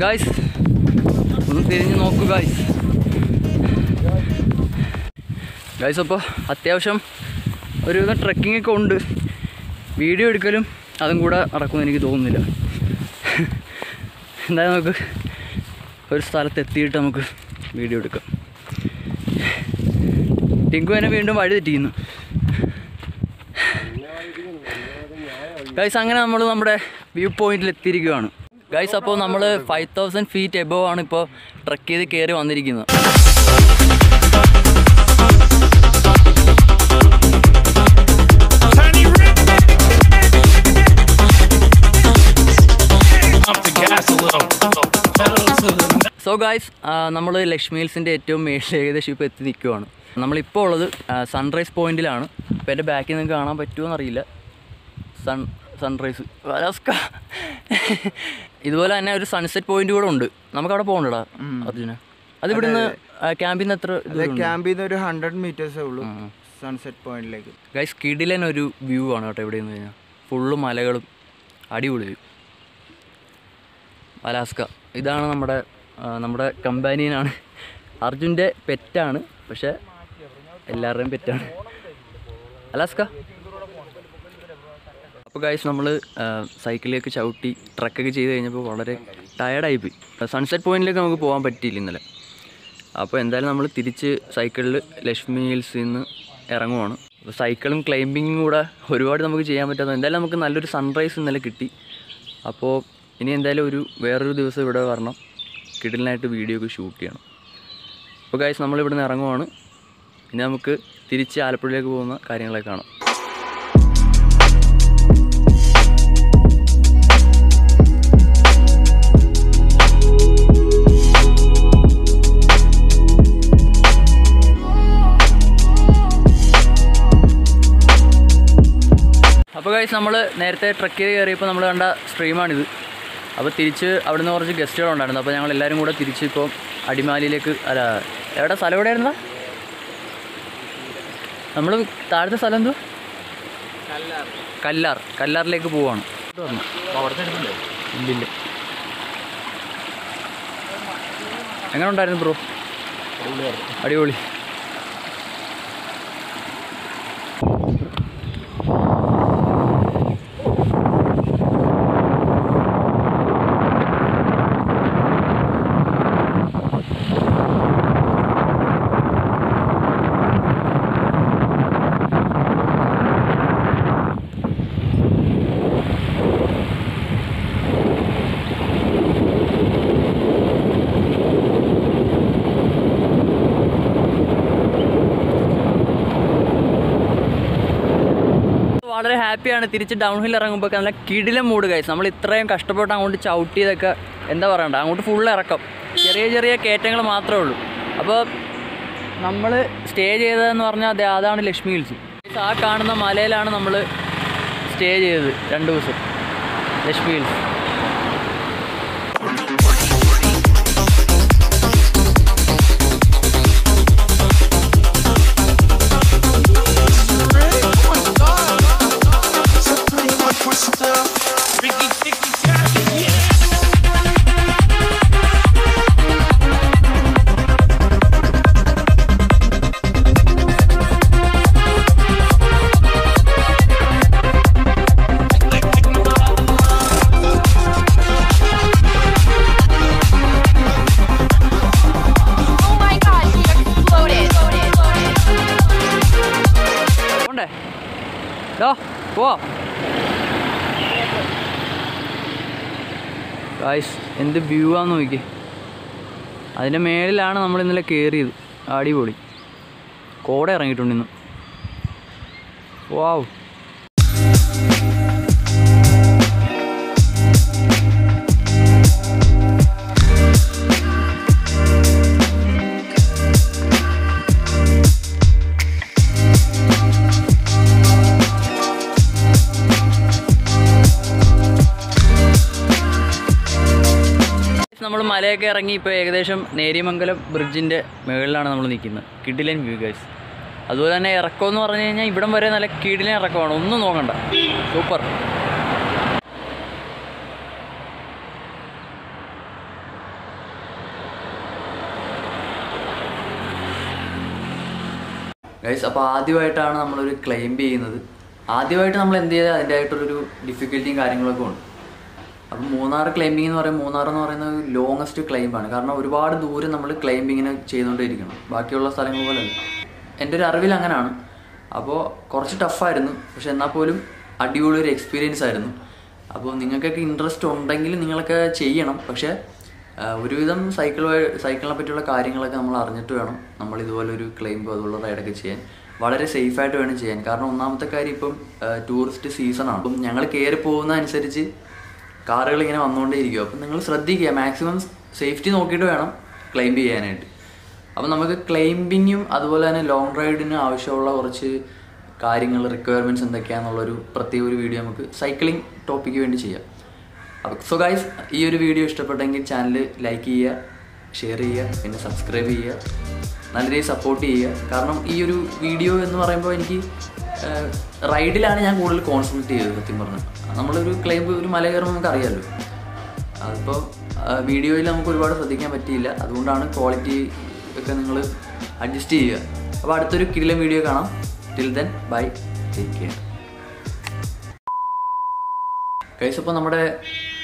Guys ഒന്ന് തിരിഞ്ഞ് നോക്കൂ ഗായ്സ് ഗായ്സ് അപ്പോൾ അത്യാവശ്യം ഒരുവിധം ട്രക്കിംഗ് ഒക്കെ ഉണ്ട് വീഡിയോ എടുക്കലും അതും കൂടെ നടക്കുമെന്ന് എനിക്ക് തോന്നുന്നില്ല എന്തായാലും നമുക്ക് ഒരു സ്ഥലത്ത് എത്തിയിട്ട് നമുക്ക് വീഡിയോ എടുക്കാം ടിങ്കു എന്നെ വീണ്ടും വഴി തെറ്റിക്കുന്നു ഗൈസ് അങ്ങനെ നമ്മൾ നമ്മുടെ വ്യൂ പോയിന്റിൽ എത്തിയിരിക്കുകയാണ് ഗൈസ് അപ്പോൾ നമ്മൾ ഫൈവ് തൗസൻഡ് ഫീറ്റ് എബോവ് ആണ് ഇപ്പോൾ ട്രക്ക് ചെയ്ത് കയറി വന്നിരിക്കുന്നത് Tiny Rick. Off the gas a little. Pedal to the so guys നമ്മൾ ലക്ഷ്മി ഹിൽസിൻ്റെ ഏറ്റവും മേളിൽ ഏകദേശം ഇപ്പോൾ എത്തി നിൽക്കുവാണ് നമ്മളിപ്പോൾ ഉള്ളത് സൺറൈസ് പോയിന്റിലാണ് ഇപ്പോൾ എൻ്റെ ബാക്കിൽ നിങ്ങൾക്ക് കാണാൻ പറ്റുമോ എന്നറിയില്ല സൺ സൺറൈസ് അലാസ്ക ഇതുപോലെ തന്നെ ഒരു സൺസെറ്റ് പോയിന്റ് കൂടെ ഉണ്ട് നമുക്ക് അവിടെ പോകണ്ടടാ അർജുന അത് ഇവിടുന്ന് ക്യാമ്പിൽ നിന്ന് എത്ര അത് ക്യാമ്പിൽ നിന്ന് ഒരു ഹൺഡ്രഡ് മീറ്റേഴ്സേ ഉള്ളൂ സൺസെറ്റ് പോയിന്റിലേക്ക് ഗൈസ് കിടിലൻ ഒരു വ്യൂ ആണ് കേട്ടോ ഇവിടെ നിന്ന് കഴിഞ്ഞാൽ ഫുള്ള് മലകളും അടിപൊളി വ്യൂ അലാസ്ക ഇതാണ് നമ്മുടെ ആ, നമ്മുടെ കമ്പാനിയനാണ് അർജുൻ്റെ പെറ്റാണ് പക്ഷേ എല്ലാവരുടെയും പെറ്റാണ് അലാസ്ക അപ്പോൾ ഗൈസ് നമ്മൾ സൈക്കിളിലേക്ക് ചവിട്ടി ട്രക്കൊക്കെ ചെയ്ത് കഴിഞ്ഞപ്പോൾ വളരെ ടയർഡായിപ്പോയി സൺസെറ്റ് പോയിന്റിലേക്ക് നമുക്ക് പോകാൻ പറ്റിയില്ല ഇന്നലെ അപ്പോൾ എന്തായാലും നമ്മൾ തിരിച്ച് സൈക്കിളിൽ ലക്ഷ്മി ഹിൽസിൽ നിന്ന് ഇറങ്ങുവാണ് അപ്പോൾ സൈക്കിളും ക്ലൈമ്പിങ്ങും കൂടെ ഒരുപാട് നമുക്ക് ചെയ്യാൻ പറ്റാത്ത എന്തായാലും നമുക്ക് നല്ലൊരു സൺറൈസ് ഇന്നലെ കിട്ടി അപ്പോൾ ഇനി എന്തായാലും ഒരു വേറൊരു ദിവസം ഇവിടെ വരണം കിടലിനായിട്ട് വീഡിയോ ഒക്കെ ഷൂട്ട് ചെയ്യണം അപ്പോൾ ഗൈസ് നമ്മൾ ഇവിടെ നിന്ന് ഇറങ്ങുവാണ് ഇനി നമുക്ക് തിരിച്ച് ആലപ്പുഴയിലേക്ക് പോകുന്ന കാര്യങ്ങളൊക്കെ കാണാം അപ്പോൾ ഗൈസ് നമ്മൾ നേരത്തെ ട്രക്ക് ചെയ്ത് കയറിയപ്പോൾ നമ്മൾ കണ്ട സ്ട്രീമാണിത് അപ്പോൾ തിരിച്ച് അവിടുന്ന് കുറച്ച് ഗസ്റ്റുകളുണ്ടായിരുന്നു അപ്പോൾ ഞങ്ങൾ എല്ലാവരും കൂടെ തിരിച്ച് ഇപ്പോൾ അടിമാലിയിലേക്ക് അല്ല എവിടെ സ്ഥലം എവിടെയായിരുന്നാ നമ്മൾ താഴത്തെ സ്ഥലം എന്തോ കല്ലാർ കല്ലാറിലേക്ക് പോവാണ് ഇല്ലില്ല എങ്ങനെ ഉണ്ടായിരുന്നു ബ്രോ അടിപൊളി വളരെ ഹാപ്പിയാണ് തിരിച്ച് ഡൗൺ ഹിൽ ഇറങ്ങുമ്പോൾ നല്ല കിടിലം മൂഡ് കൈസ് നമ്മൾ ഇത്രയും കഷ്ടപ്പെട്ട് അങ്ങോട്ട് ചവിട്ടിയതൊക്കെ എന്താ പറയണ്ട അങ്ങോട്ട് ഫുൾ ഇറക്കം ചെറിയ ചെറിയ കയറ്റങ്ങൾ മാത്രമേ ഉള്ളൂ അപ്പോൾ നമ്മൾ സ്റ്റേ ചെയ്തതെന്ന് പറഞ്ഞാൽ അതെ അതാണ് ലക്ഷ്മി ഹിൽസ് ആ കാണുന്ന മലയിലാണ് നമ്മൾ സ്റ്റേ ചെയ്തത് രണ്ട് ദിവസം Lakshmi hills Ricky Ticky Tacky, yeah. Oh my god, he exploded. പോണ്ടേ ഡോ പോവാ ഗായ്സ് എന്ത് വ്യൂ ആന്ന് നോക്കി അതിൻ്റെ മേളിലാണ് നമ്മൾ ഇന്നലെ കയറിയത് അടിപൊളി കോട ഇറങ്ങിയിട്ടുണ്ട് ഇന്ന് വാവ് നമ്മൾ മലയൊക്കെ ഇറങ്ങി ഇപ്പോൾ ഏകദേശം നേരിമംഗലം ബ്രിഡ്ജിൻ്റെ മുകളിലാണ് നമ്മൾ നിൽക്കുന്നത് കിടിലൻ വ്യൂ ഗൈസ് അതുപോലെ തന്നെ ഇറക്കം എന്ന് പറഞ്ഞു കഴിഞ്ഞാൽ ഇവിടം വരെ നല്ല കിടിലൻ ഇറക്കമാണ് ഒന്നും നോക്കണ്ട സൂപ്പർ ഗൈസ് അപ്പോൾ ആദ്യമായിട്ടാണ് നമ്മളൊരു ക്ലൈംബ് ചെയ്യുന്നത് ആദ്യമായിട്ട് നമ്മൾ എന്ത് ചെയ്താൽ അതിൻ്റെ ആയിട്ടൊരു ഡിഫിക്കൽറ്റിയും കാര്യങ്ങളൊക്കെ ഉണ്ട് അപ്പം മൂന്നാർ ക്ലൈംബിംഗ് എന്ന് പറയുമ്പോൾ മൂന്നാർ എന്ന് പറയുന്നത് ലോങ്ങസ്റ്റ് ക്ലൈംബാണ് കാരണം ഒരുപാട് ദൂരം നമ്മൾ ക്ലൈംബിങ്ങിന് ചെയ്തുകൊണ്ടേയിരിക്കണം ബാക്കിയുള്ള സ്ഥലങ്ങൾ പോലെയല്ല എൻ്റെ ഒരു അറിവിൽ അങ്ങനെയാണ് അപ്പോൾ കുറച്ച് ടഫായിരുന്നു പക്ഷെ എന്നാൽ പോലും അടിപൊളി ഒരു എക്സ്പീരിയൻസ് ആയിരുന്നു അപ്പോൾ നിങ്ങൾക്കൊക്കെ ഇൻട്രസ്റ്റ് ഉണ്ടെങ്കിൽ നിങ്ങളൊക്കെ ചെയ്യണം പക്ഷേ ആ, ഒരുവിധം സൈക്കിൾ സൈക്കിളിനെ പറ്റിയുള്ള കാര്യങ്ങളൊക്കെ നമ്മൾ അറിഞ്ഞിട്ട് വേണം നമ്മൾ ഇതുപോലെ ഒരു ക്ലൈംബ് അതുള്ള റൈഡൊക്കെ ചെയ്യാൻ വളരെ സേഫായിട്ട് വേണം ചെയ്യാൻ കാരണം ഒന്നാമത്തെ കാര്യം ഇപ്പം ടൂറിസ്റ്റ് സീസണാണ് അപ്പം ഞങ്ങൾ കയറി പോകുന്ന അനുസരിച്ച് കാറുകൾ ഇങ്ങനെ വന്നുകൊണ്ടേയിരിക്കും അപ്പം നിങ്ങൾ ശ്രദ്ധിക്കുക മാക്സിമം സേഫ്റ്റി നോക്കിയിട്ട് വേണം ക്ലൈംബ് ചെയ്യാനായിട്ട് അപ്പം നമുക്ക് ക്ലൈംബിങ്ങും അതുപോലെ തന്നെ ലോങ് റൈഡിന് ആവശ്യമുള്ള കുറച്ച് കാര്യങ്ങൾ റിക്വയർമെൻറ്റ്സ് എന്തൊക്കെയാണെന്നുള്ളൊരു പ്രത്യേക ഒരു വീഡിയോ നമുക്ക് സൈക്ലിംഗ് ടോപ്പിക്ക് വേണ്ടി ചെയ്യാം അപ്പോൾ സോ ഗൈസ് ഈ ഒരു വീഡിയോ ഇഷ്ടപ്പെട്ടെങ്കിൽ ചാനൽ ലൈക്ക് ചെയ്യുക ഷെയർ ചെയ്യുക പിന്നെ സബ്സ്ക്രൈബ് ചെയ്യുക നല്ല രീതിയിൽ സപ്പോർട്ട് ചെയ്യുക കാരണം ഈ ഒരു വീഡിയോ എന്ന് പറയുമ്പോൾ എനിക്ക് റൈഡിലാണ് ഞാൻ കൂടുതൽ കോൺസെൻട്രേറ്റ് ചെയ്തത് സത്യം പറഞ്ഞാൽ നമ്മളൊരു ക്ലൈംബ് ഒരു മല കയറുമ്പോൾ നമുക്ക് അറിയാമല്ലോ അതിപ്പോൾ വീഡിയോയിൽ നമുക്ക് ഒരുപാട് ശ്രദ്ധിക്കാൻ പറ്റിയില്ല അതുകൊണ്ടാണ് ക്വാളിറ്റി ഒക്കെ നിങ്ങൾ അഡ്ജസ്റ്റ് ചെയ്യുക അപ്പോൾ അടുത്തൊരു കിടിലം വീഡിയോ കാണാം till then bye take care guys അപ്പോൾ നമ്മുടെ